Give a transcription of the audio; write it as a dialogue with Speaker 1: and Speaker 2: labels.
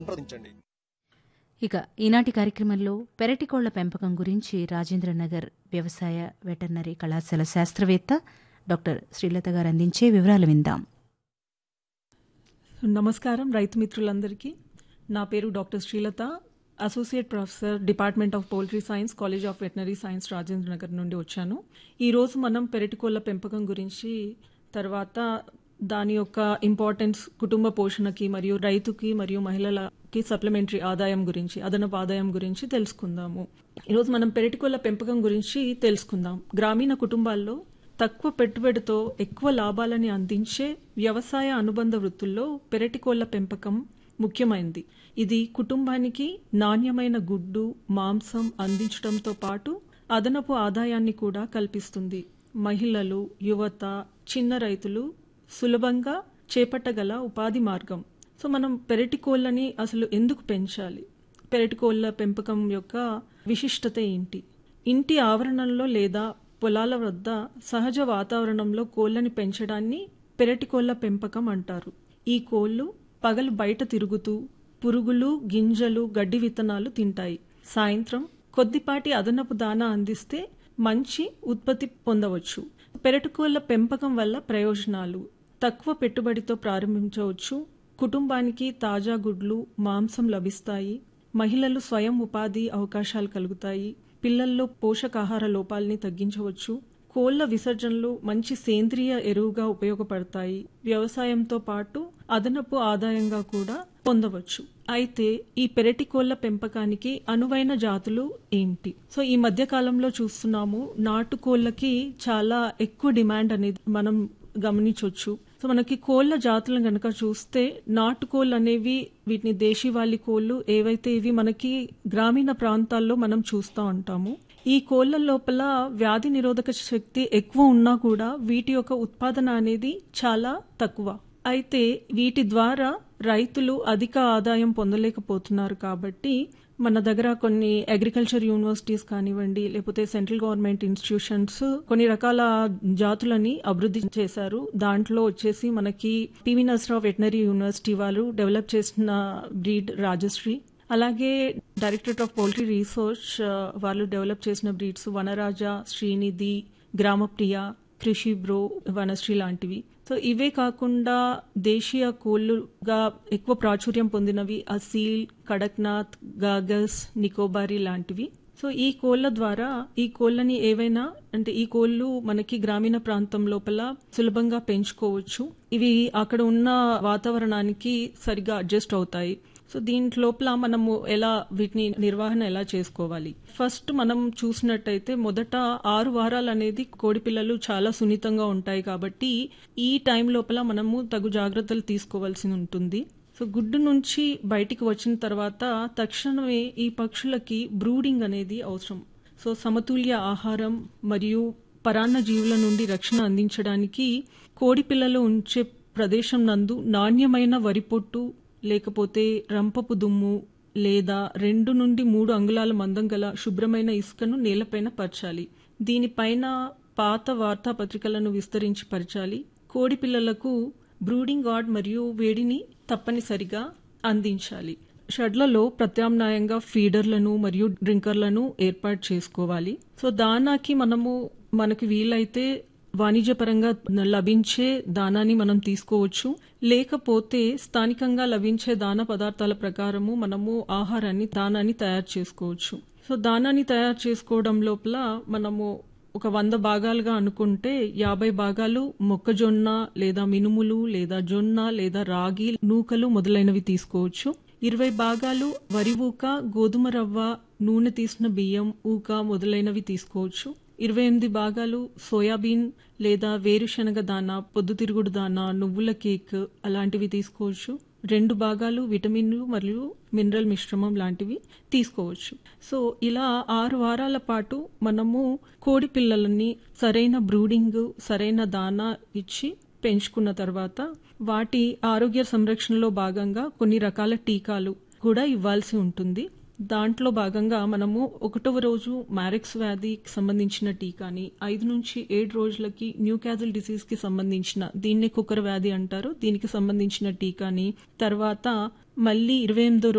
Speaker 1: సంప్రదించండి
Speaker 2: ఇక ఈనాటి కార్యక్రమంలో పెరటికోళ్ల పెంపకం గురించి రాజేంద్రనగర్ వ్యవసాయ వెటర్నరీ కళాశాల శాస్త్రవేత్త డాక్టర్ శ్రీలత గారు అందించే వివరాలు విందాం
Speaker 3: నమస్కారం రైతు మిత్రులందరికీ నా పేరు doctor Srilatha associate professor department of poultry science college of veterinary science Rajendra Nagar నుండి వచ్చాను ఈరోజు మనం పెరటికోళ్ల పెంపకం గురించి తర్వాత దాని యొక్క ఇంపార్టెన్స్ కుటుంబ పోషణకి మరియు రైతుకి మరియు మహిళలకి సప్లిమెంటరీ ఆదాయం గురించి అదనపు ఆదాయం గురించి తెలుసుకుందాము ఈరోజు మనం పెరటికోళ్ల పెంపకం గురించి తెలుసుకుందాం గ్రామీణ కుటుంబాల్లో తక్కువ పెట్టుబడితో ఎక్కువ లాభాలని అందించే వ్యవసాయ అనుబంధ వృత్తుల్లో పెరటికోళ్ల పెంపకం ముఖ్యమైనది ఇది కుటుంబానికి నాణ్యమైన గుడ్డు మాంసం అందించడంతో పాటు అదనపు ఆదాయాన్ని కూడా కల్పిస్తుంది మహిళలు యువత చిన్న రైతులు సులభంగా చేపట్టగల ఉపాధి మార్గం సో మనం పెరటి కోళ్ళని అసలు ఎందుకు పెంచాలి పెరటి కోళ్ళ పెంపకం యొక్క విశిష్టత ఏంటి ఇంటి ఆవరణంలో లేదా పొలాల వద్ద సహజ వాతావరణంలో కోళ్ళని పెంచడాన్ని పెరటి కోళ్ళ పెంపకం అంటారు ఈ కోళ్లు పగలు బయట తిరుగుతూ పురుగులు గింజలు గడ్డి విత్తనాలు తింటాయి సాయంత్రం కొద్దిపాటి అదనపు దానా అందిస్తే మంచి ఉత్పత్తి పొందవచ్చు పెరటికోళ్ల పెంపకం వల్ల ప్రయోజనాలు తక్కువ పెట్టుబడితో ప్రారంభించవచ్చు కుటుంబానికి తాజా గుడ్లు మాంసం లభిస్తాయి మహిళలు స్వయం ఉపాధి అవకాశాలు కలుగుతాయి పిల్లల్లో పోషకాహార లోపాలని తగ్గించవచ్చు కోళ్ల విసర్జనలు మంచి సేంద్రియ ఎరువుగా ఉపయోగపడతాయి వ్యవసాయంతో పాటు అదనపు ఆదాయంగా కూడా పొందవచ్చు అయితే ఈ పెరటి కోళ్ల పెంపకానికి అనువైన జాతులు ఏంటి సో ఈ మధ్య కాలంలో చూస్తున్నాము నాటు కోళ్లకి చాలా ఎక్కువ డిమాండ్ అనేది మనం గమనించవచ్చు సో మనకి కోళ్ల జాతులను గనక చూస్తే నాటు కోళ్ళు అనేవి వీటిని దేశీవాలి కోళ్ళు ఏవైతే ఇవి మనకి గ్రామీణ ప్రాంతాల్లో మనం చూస్తూ ఉంటాము ఈ కోళ్ల లోపల వ్యాధి నిరోధక శక్తి ఎక్కువ ఉన్నా కూడా వీటి యొక్క ఉత్పాదన అనేది చాలా తక్కువ అయితే వీటి ద్వారా రైతులు అధిక ఆదాయం పొందలేకపోతున్నారు కాబట్టి మన దగ్గర కొన్ని అగ్రికల్చర్ యూనివర్సిటీస్ కానివ్వండి లేకపోతే సెంట్రల్ గవర్నమెంట్ ఇన్స్టిట్యూషన్స్ కొన్ని రకాల జాతులని అభివృద్ధి చేశారు దాంట్లో వచ్చేసి మనకి పివి నర్సరావు వెటనరీ యూనివర్సిటీ వాళ్ళు డెవలప్ చేసిన బ్రీడ్ రాజశ్రీ అలాగే డైరెక్టరేట్ ఆఫ్ పౌల్ట్రీ రీసెర్చ్ వాళ్ళు డెవలప్ చేసిన బ్రీడ్స్ వనరాజ శ్రీనిధి గ్రామప్రియ కృషి బ్రో వనశ్రీ లాంటివి సో ఇవే కాకుండా దేశీయ కోళ్లుగా ఎక్కువ ప్రాచుర్యం పొందినవి అసీల్ కడక్నాథ్ గాగస్ నికోబారి లాంటివి సో ఈ కోళ్ల ద్వారా ఈ కోళ్ళని ఏవైనా అంటే ఈ కోళ్లు మనకి గ్రామీణ ప్రాంతం లోపల సులభంగా పెంచుకోవచ్చు ఇవి అక్కడ ఉన్న వాతావరణానికి సరిగా అడ్జస్ట్ అవుతాయి సో దీంట్ లోపల మనము ఎలా వీటిని నిర్వహణ ఎలా చేసుకోవాలి ఫస్ట్ మనం చూసినట్టయితే మొదట ఆరు వారాలు అనేది కోడి పిల్లలు చాలా సున్నితంగా ఉంటాయి కాబట్టి ఈ టైం లోపల మనము తగు జాగ్రత్తలు తీసుకోవాల్సి ఉంటుంది సో గుడ్డు నుంచి బయటికి వచ్చిన తర్వాత తక్షణమే ఈ పక్షులకి బ్రూడింగ్ అనేది అవసరం సో సమతుల్య ఆహారం మరియు పరాన్న జీవుల నుండి రక్షణ అందించడానికి కోడి పిల్లలు ఉంచే ప్రదేశం నందు నాణ్యమైన వరి పొట్టు లేకపోతే రంపపు దుమ్ము లేదా రెండు నుండి మూడు అంగుళాల మందం గల శుభ్రమైన ఇసుకను నేలపైన పరచాలి దీనిపైన పాత వార్తాపత్రికలను విస్తరించి పరచాలి కోడి పిల్లలకు బ్రూడింగ్ గార్డ్ మరియు వేడిని తప్పనిసరిగా అందించాలి షెడ్లలో ప్రత్యామ్నాయంగా ఫీడర్లను మరియు డ్రింకర్లను ఏర్పాటు చేసుకోవాలి సో దానాకి మనము మనకి వీలైతే వాణిజ్యపరంగా లభించే దానాన్ని మనం తీసుకోవచ్చు లేకపోతే స్థానికంగా లభించే దాన పదార్థాల ప్రకారము మనము ఆహారాన్ని దానాన్ని తయారు చేసుకోవచ్చు సో దానాన్ని తయారు చేసుకోవడం లోపల మనము ఒక వంద భాగాలుగా అనుకుంటే యాభై భాగాలు మొక్కజొన్న లేదా మినుములు లేదా జొన్న లేదా రాగి నూకలు మొదలైనవి తీసుకోవచ్చు ఇరవై భాగాలు వరి ఊక గోధుమ రవ్వ నూనె తీసిన బియ్యం ఊక మొదలైనవి తీసుకోవచ్చు ఇరవై ఎనిమిది భాగాలు సోయాబీన్ లేదా వేరుశనగ దాన పొద్దుతిరుగుడు దాన నువ్వుల కేక్ అలాంటివి తీసుకోవచ్చు రెండు భాగాలు విటమిన్లు మరియు మినరల్ మిశ్రమం లాంటివి తీసుకోవచ్చు సో ఇలా ఆరు వారాల పాటు మనము కోడి పిల్లలని సరైన బ్రూడింగ్ సరైన దానా ఇచ్చి పెంచుకున్న తర్వాత వాటి ఆరోగ్య సంరక్షణలో భాగంగా కొన్ని రకాల టీకాలు కూడా ఇవ్వాల్సి ఉంటుంది దాంట్లో భాగంగా మనము ఒకటవ రోజు మ్యారెక్స్ వ్యాధికి సంబంధించిన టీకాని ఐదు నుంచి ఏడు రోజులకి న్యూ క్యాజల్ డిసీజ్ కి సంబంధించిన దీన్నే కుక్కర్ వ్యాధి అంటారు దీనికి సంబంధించిన టీకాని తర్వాత మళ్ళీ ఇరవై ఎనిమిదో